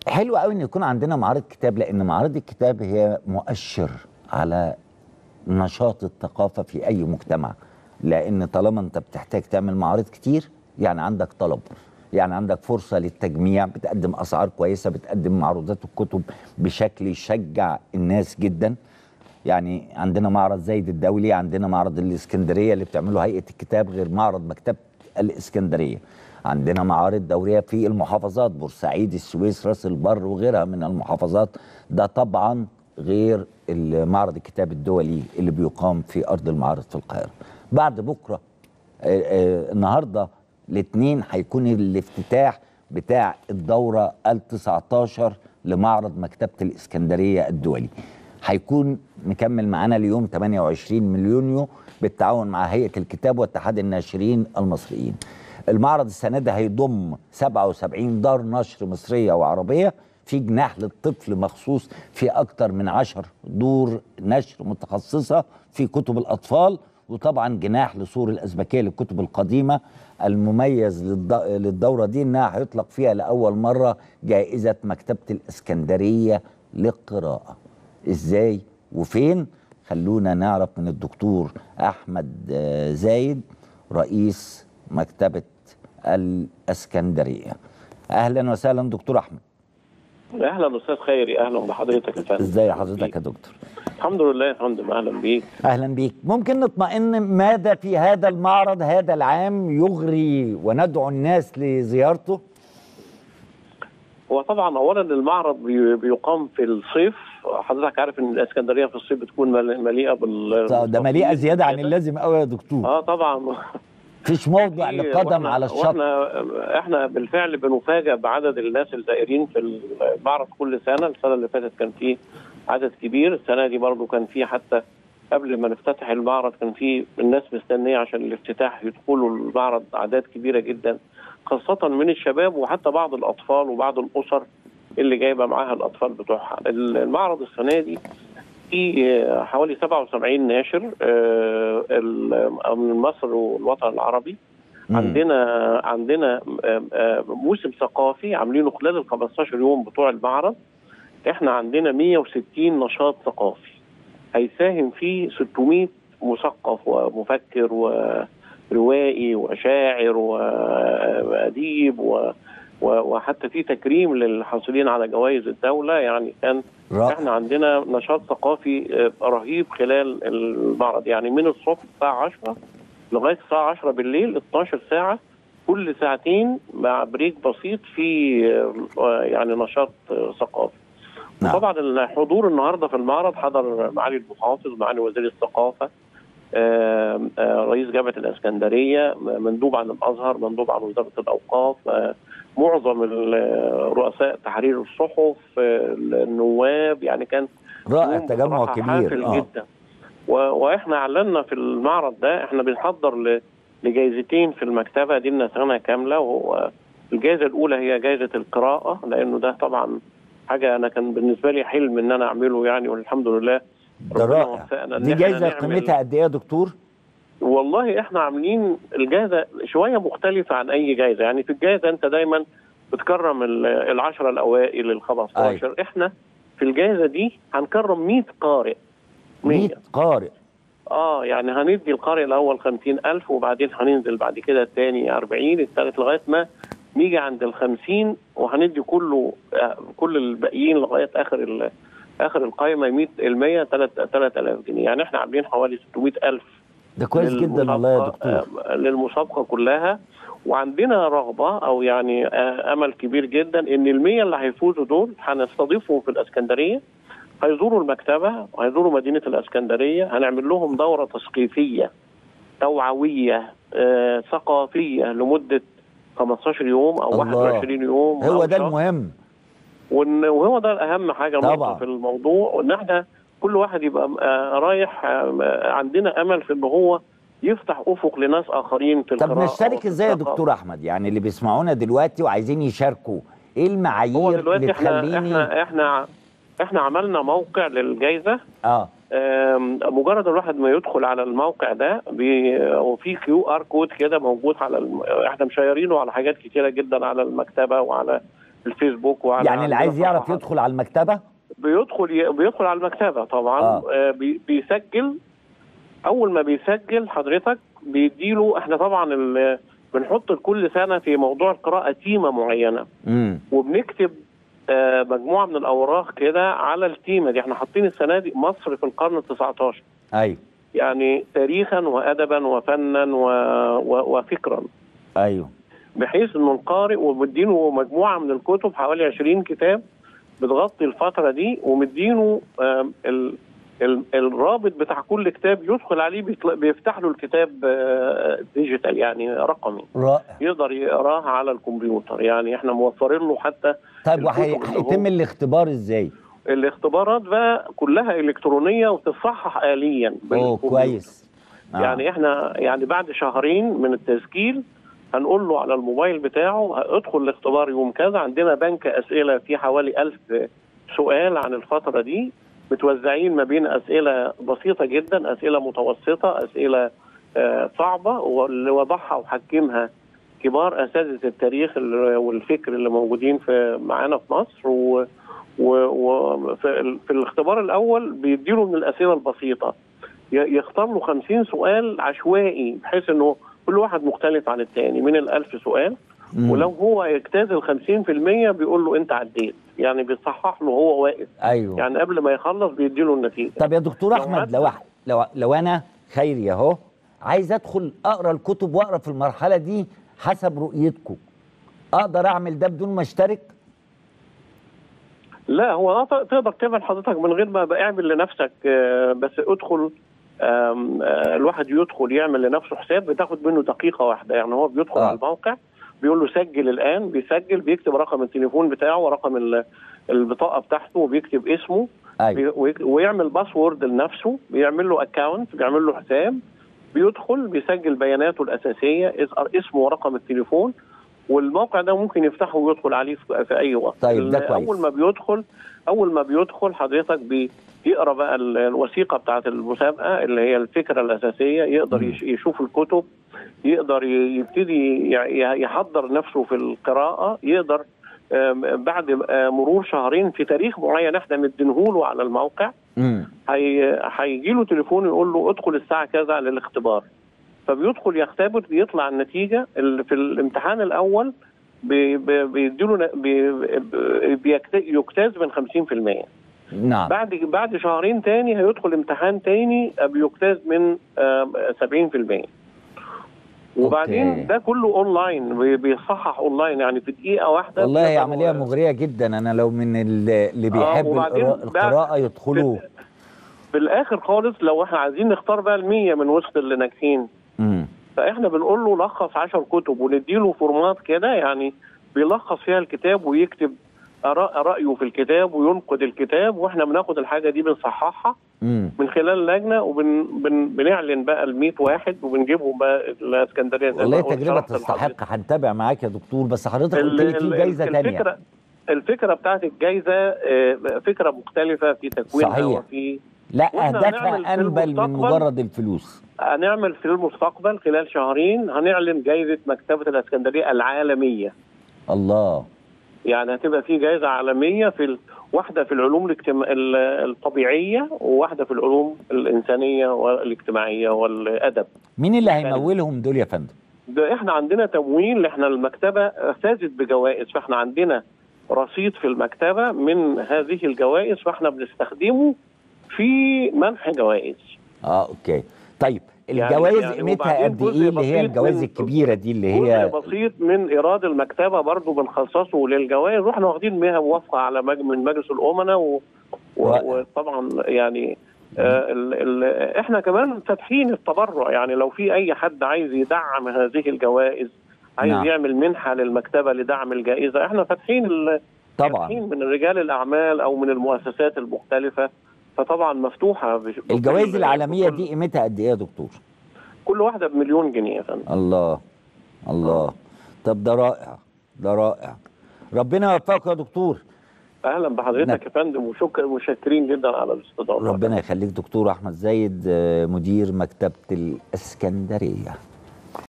حلو قوي ان يكون عندنا معارض كتاب لان معارض الكتاب هي مؤشر على نشاط الثقافه في اي مجتمع لان طالما انت بتحتاج تعمل معارض كتير يعني عندك طلب يعني عندك فرصه للتجميع بتقدم اسعار كويسه بتقدم معروضات الكتب بشكل يشجع الناس جدا يعني عندنا معرض زايد الدولي عندنا معرض الاسكندريه اللي بتعمله هيئه الكتاب غير معرض مكتبه الاسكندريه عندنا معارض دوريه في المحافظات بورسعيد السويس راس البر وغيرها من المحافظات ده طبعا غير معرض الكتاب الدولي اللي بيقام في ارض المعارض في القاهره بعد بكره آه، آه، النهارده الاثنين هيكون الافتتاح بتاع الدوره ال 19 لمعرض مكتبه الاسكندريه الدولي هيكون مكمل معانا ليوم 28 من يونيو بالتعاون مع هيئه الكتاب واتحاد الناشرين المصريين المعرض السنه ده هيضم 77 دار نشر مصريه وعربيه في جناح للطفل مخصوص في اكتر من 10 دور نشر متخصصه في كتب الاطفال وطبعا جناح لسور الازبكيه للكتب القديمه المميز للدوره دي انها هيطلق فيها لاول مره جائزه مكتبه الاسكندريه للقراءه ازاي وفين خلونا نعرف من الدكتور احمد زايد رئيس مكتبه الاسكندريه اهلا وسهلا دكتور احمد اهلا استاذ خيري اهلا بحضرتك يا فندم ازاي حضرتك يا دكتور الحمد لله يا فندم اهلا بيك اهلا بيك ممكن نطمئن ماذا في هذا المعرض هذا العام يغري وندعو الناس لزيارته هو طبعا اولا المعرض بيقام في الصيف حضرتك عارف ان الاسكندريه في الصيف بتكون مليئه بال ده مليئه زياده عن اللازم قوي يا دكتور اه طبعا فيش موضع لقدم على الشط واحنا احنا بالفعل بنفاجئ بعدد الناس الزائرين في المعرض كل سنه السنه اللي فاتت كان في عدد كبير السنه دي برضو كان في حتى قبل ما نفتتح المعرض كان في الناس مستنيه عشان الافتتاح يدخلوا المعرض اعداد كبيره جدا خاصه من الشباب وحتى بعض الاطفال وبعض الاسر اللي جايبه معاها الاطفال بتوعها المعرض السنه دي في حوالي 77 ناشر من مصر والوطن العربي عندنا عندنا موسم ثقافي عاملينه خلال ال 15 يوم بتوع المعرض احنا عندنا 160 نشاط ثقافي هيساهم فيه 600 مثقف ومفكر وروائي وشاعر واديب و وحتى في تكريم للحاصلين على جوائز الدوله يعني كان رأ. احنا عندنا نشاط ثقافي رهيب خلال المعرض يعني من الصبح الساعه 10 لغايه الساعه 10 بالليل 12 ساعه كل ساعتين مع بريك بسيط في يعني نشاط ثقافي نعم. طبعا الحضور النهارده في المعرض حضر معالي المحافظ معالي وزير الثقافه آآ آآ رئيس جامعه الاسكندريه مندوب عن الازهر مندوب عن وزاره الاوقاف معظم رؤساء تحرير الصحف النواب يعني كان رائع تجمع كبير آه. جدا واحنا اعلنا في المعرض ده احنا بنحضر لجائزتين في المكتبه دي لنا سنه كامله وهو الجائزه الاولى هي جائزه القراءه لانه ده طبعا حاجه انا كان بالنسبه لي حلم ان انا اعمله يعني والحمد لله ده رائع دي جائزه قيمتها قد ايه يا دكتور؟ والله احنا عاملين الجائزه شويه مختلفه عن اي جائزه يعني في الجائزه انت دايما بتكرم العشره الاوائل ال 15 أي. احنا في الجائزه دي هنكرم 100 قارئ 100 قارئ اه يعني هندي القارئ الاول 50000 وبعدين هننزل بعد كده الثاني 40 الثالث لغايه ما نيجي عند ال 50 وهندي كله كل الباقيين لغايه اخر اخر القائمه 100 ال 100 3000 جنيه يعني احنا عاملين حوالي 600000 ده كويس جدا والله يا دكتور للمسابقه كلها وعندنا رغبه او يعني امل كبير جدا ان ال 100 اللي هيفوزوا دول هنستضيفهم في الاسكندريه هيزوروا المكتبه وهيزوروا مدينه الاسكندريه هنعمل لهم دوره تثقيفيه توعويه آه ثقافيه لمده 15 يوم او الله. 21 يوم هو ده المهم وهو ده اهم حاجه طبعا. في الموضوع وان احنا كل واحد يبقى رايح عندنا امل في ان هو يفتح افق لناس اخرين في طب نشترك ازاي يا دكتور احمد يعني اللي بيسمعونا دلوقتي وعايزين يشاركوا ايه المعايير اللي تخليني احنا احنا احنا عملنا موقع للجائزه اه مجرد الواحد ما يدخل على الموقع ده وفي كيو ار كود كده موجود على الم... احنا مشيرينه على حاجات كتيره جدا على المكتبه وعلى الفيسبوك وعلى يعني اللي عندنا عايز يعرف صفحات. يدخل على المكتبه بيدخل ي... بيدخل على المكتبه طبعا آه. آه. بي... بيسجل اول ما بيسجل حضرتك بيديله احنا طبعا ال... بنحط لكل سنه في موضوع القراءه تيمه معينه امم وبنكتب آه مجموعه من الاوراق كده على التيمه دي احنا حاطين السنه دي مصر في القرن ال 19 ايوه يعني تاريخا وادبا وفنا و... و... وفكرا ايوه بحيث انه القارئ ومدينه مجموعه من الكتب حوالي 20 كتاب بتغطي الفتره دي ومدينه آم، ال ال الرابط بتاع كل كتاب يدخل عليه بيطل- بيفتح له الكتاب آه، ديجيتال يعني رقمي رائع يقدر يقراه على الكمبيوتر يعني احنا موفرين له حتى طيب وهي- الكتب اللي هو- هيتم الاختبار ازاي؟ الاختبارات بقى كلها الكترونيه وتتصحح اليا اوه بالكمبيوتر. كويس آه. يعني احنا يعني بعد شهرين من التسجيل هنقول له على الموبايل بتاعه ادخل الاختبار يوم كذا عندنا بنك اسئله فيه حوالي ألف سؤال عن الفتره دي متوزعين ما بين اسئله بسيطه جدا اسئله متوسطه اسئله آه، صعبه واللي وضعها وحكمها كبار اساتذه التاريخ ال- والفكر اللي موجودين في معانا في مصر و وفي ال- في الاختبار الاول بيديله من الاسئله البسيطه ي- يختار له 50 سؤال عشوائي بحيث انه كل واحد مختلف عن الثاني من الألف سؤال مم. ولو هو يجتاز ال 50% بيقول له انت عديت يعني بيصحح له هو واقف ايوه يعني قبل ما يخلص بيديله النتيجه طب يا دكتور لو احمد عدى- لو لو لو انا خيري اهو عايز ادخل اقرا الكتب واقرا في المرحله دي حسب رؤيتكم اقدر اعمل ده بدون ما اشترك لا هو ت- تقدر تعمل حضرتك من غير ما بقى اعمل لنفسك آه، بس ادخل آم، آه، الواحد يدخل يعمل لنفسه حساب بتاخد منه دقيقه واحده يعني هو بيدخل آه. على الموقع بيقول له سجل الان بيسجل بيكتب رقم التليفون بتاعه ورقم ال- البطاقه بتاعته وبيكتب اسمه ايوه بي- ويك- ويعمل باسورد لنفسه بيعمل له اكونت بيعمل له حساب بيدخل بيسجل بياناته الاساسيه اس- اسمه ورقم التليفون والموقع ده ممكن يفتحه ويدخل عليه في في اي وقت طيب، ده ال- كويس. اول ما بيدخل اول ما بيدخل حضرتك بيقرا بقى ال- الوثيقه بتاعه المسابقه اللي هي الفكره الاساسيه يقدر مم. يش- يشوف الكتب يقدر ي- يبتدي ي- يحضر نفسه في القراءه يقدر آم، بعد آه، مرور شهرين في تاريخ معين احنا مدينهوله على الموقع امم هي هيجي له تليفون يقول له ادخل الساعه كذا للاختبار فبيدخل يختبر بيطلع النتيجه اللي في الامتحان الاول بي- بي- بيديله ن- بي- بي- بيكت- يجتاز من 50% نعم بعد بعد شهرين تاني هيدخل امتحان تاني بيجتاز من آم، 70% وبعدين أوكي. ده كله اونلاين بي- بيصحح اونلاين يعني في دقيقه واحده والله هي بيقدر- عمليه مغريه جدا انا لو من ال- اللي بيحب وبعدين القراءة- بقى- القراءه يدخلوا في الاخر خالص لو احنا عايزين نختار بقى المية من وسط اللي ناجحين امم فاحنا بنقول له لخص 10 كتب ونديله فورمات كده يعني بيلخص فيها الكتاب ويكتب آراء رأيه في الكتاب وينقد الكتاب واحنا بناخد الحاجة دي بنصححها امم من خلال لجنة وبنعلن بقى ال 100 واحد وبنجيبهم بقى الاسكندرية زي ما والله قلت تجربه شرحت لحضرتك. تستحق هنتابع معاك يا دكتور بس حضرتك قلت ال- لي في ال- جايزه تانية الفكرة الفكرة بتاعت الجايزة آه، فكرة مختلفة في تكوينها صحيح. وفي لا وإحنا اهدافها هنعمل في انبل من المستقبل- مجرد الفلوس هنعمل في المستقبل خلال شهرين هنعلن جائزة مكتبة الاسكندرية العالمية الله يعني هتبقى في جائزة عالمية في ال... واحدة في العلوم الاجتماع... ال- الطبيعية وواحدة في العلوم الإنسانية والاجتماعية والأدب مين اللي هيمولهم دول يا فندم ده احنا عندنا تمويل احنا المكتبة فازت بجوائز فاحنا عندنا رصيد في المكتبة من هذه الجوائز فاحنا بنستخدمه في منح جوائز اه اوكي طيب يعني- الجوائز يعني قيمتها وبعدين قد جزء ايه اللي هي بسيط الجوائز من- الكبيره دي اللي هي جزء بسيط من ايراد المكتبه برضه بنخصصه للجوائز واحنا واخدين بيها موافقه على مج... من مجلس الامناء و... و... رائع. وطبعا يعني آه ال... ال... احنا كمان فاتحين التبرع يعني لو في اي حد عايز يدعم هذه الجوائز عايز نعم. يعمل منحه للمكتبه لدعم الجائزه احنا فاتحين ال... طبعا فاتحين من رجال الاعمال او من المؤسسات المختلفه فطبعا مفتوحه بش... الجوائز بكل- العالميه بكل- دي قيمتها قد ايه يا دكتور كل واحده بمليون جنيه يا فندم الله الله طب ده رائع ده رائع ربنا يوفقك يا دكتور اهلا بحضرتك يا فندم وشكرا مشكرين جدا على الاستضافه ربنا يخليك دكتور احمد زايد آه، مدير مكتبه الاسكندريه